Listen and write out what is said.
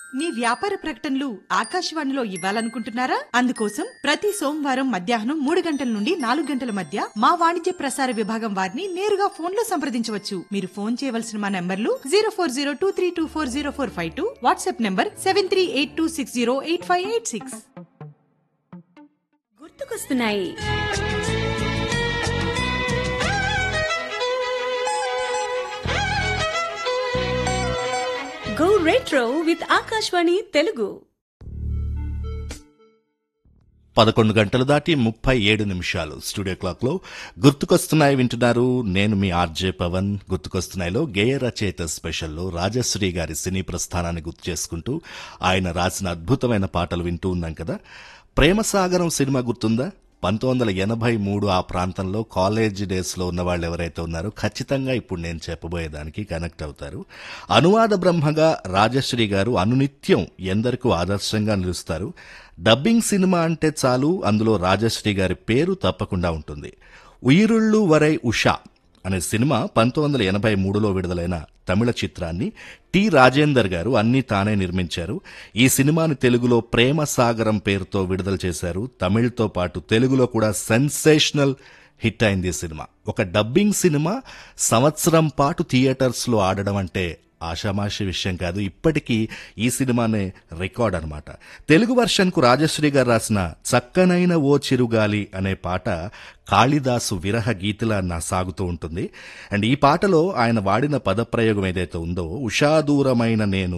మీ వ్యాపార ప్రకటనలు ఆకాశవాణిలో ఇవ్వాలనుకుంటున్నారా అందుకోసం ప్రతి సోమవారం మధ్యాహ్నం మూడు గంటల నుండి నాలుగు గంటల మధ్య మా వాణిజ్య ప్రసార విభాగం వారిని నేరుగా ఫోన్ లో సంప్రదించవచ్చు మీరు ఫోన్ చేయవలసిన మా నంబర్లు zero four zero two three two four zero four five two WhatsApp number seven three eight two six zero eight five eight six గుర్తుకొస్తున్నాయి go retro with Akashvani Telugu పదకొండు గంటలు దాటి ముప్పై ఏడు నిమిషాలు స్టూడియో క్లాక్ లో గుర్తుకొస్తున్నాయి వింటున్నారు నేను మీ ఆర్జే పవన్ గుర్తుకొస్తున్నాయిలో గేయ రచయిత స్పెషల్లో రాజశ్రీ గారి సినీ ప్రస్థానాన్ని గుర్తు చేసుకుంటూ ఆయన రాసిన అద్భుతమైన పాటలు వింటూ ఉన్నాం కదా ప్రేమసాగరం సినిమా గుర్తుందా పంతొమ్మిది వందల ఎనభై మూడు ఆ ప్రాంతంలో కాలేజ్ డేస్లో ఉన్న వాళ్ళు ఎవరైతే ఉన్నారో ఖచ్చితంగా ఇప్పుడు నేను చెప్పబోయేదానికి కనెక్ట్ అవుతారు అనువాద బ్రహ్మగా రాజశ్రీ గారు అనునిత్యం ఎందరికో ఆదర్శంగా నిలుస్తారు డబ్బింగ్ సినిమా అంటే చాలు అందులో రాజశ్రీ గారి పేరు తప్పకుండా ఉంటుంది ఉయిరుళ్ళు వరై ఉషా అనే సినిమా పంతొమ్మిది వందల ఎనభై మూడులో విడుదలైన తమిళ చిత్రాన్ని టి రాజేందర్ గారు అన్నీ తానే నిర్మించారు ఈ సినిమాని తెలుగులో ప్రేమ సాగరం పేరుతో విడుదల చేశారు తమిళ్తో పాటు తెలుగులో కూడా సెన్సేషనల్ హిట్ అయింది ఈ సినిమా ఒక డబ్బింగ్ సినిమా సంవత్సరం పాటు థియేటర్స్ లో ఆడడం అంటే ఆషామాషి విషయం కాదు ఇప్పటికీ ఈ సినిమానే రికార్డ్ అనమాట తెలుగు వర్షన్కు రాజశ్రీ గారు రాసిన చక్కనైన ఓ చిరుగాలి అనే పాట కాళిదాసు విరహ గీతిలా నా సాగుతూ ఉంటుంది అండ్ ఈ పాటలో ఆయన వాడిన పదప్రయోగం ఏదైతే ఉందో ఉషాదూరమైన నేను